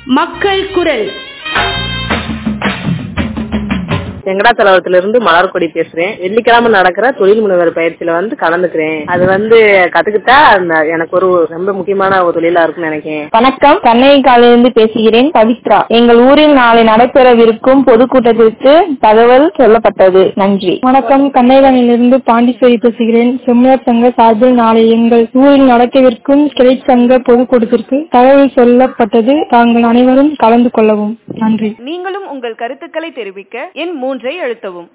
மக்கள் குரல் வெங்கடாச்சலவரத்துல இருந்து மலர்கொடி பேசுறேன் வெள்ளிக்கிழமை நடக்கிற தொழில் முனைவர் பயிற்சியில வந்து கலந்துக்கிறேன் அது வந்து கத்துக்கிட்டா அந்த- எனக்கு ஒரு ரொம்ப முக்கியமான ஒரு தொழிலா இருக்கும்னு நினைக்கிறேன் வணக்கம் கண்ணைக்காலிலிருந்து பேசுகிறேன் பவித்ரா எங்கள் ஊரில் நாளை நடைபெறவிருக்கும் பொதுக்கூட்டத்திற்கு தகவல் சொல்லப்பட்டது நன்றி வணக்கம் கண்ணைவானிலிருந்து பாண்டிச்சேரி பேசுகிறேன் செம்மலர் சங்க சார்பில் நாளை எங்கள் ஊரில் நடக்கவிருக்கும் கிளை சங்க பொதுக்கூட்டத்திற்கு தகவல் சொல்லப்பட்டது தாங்கள் அனைவரும் கலந்து கொள்ளவும் நன்றி நீங்களும் உங்கள் கருத்துக்களை தெரிவிக்க எண் மூன்றை அழுத்தவும்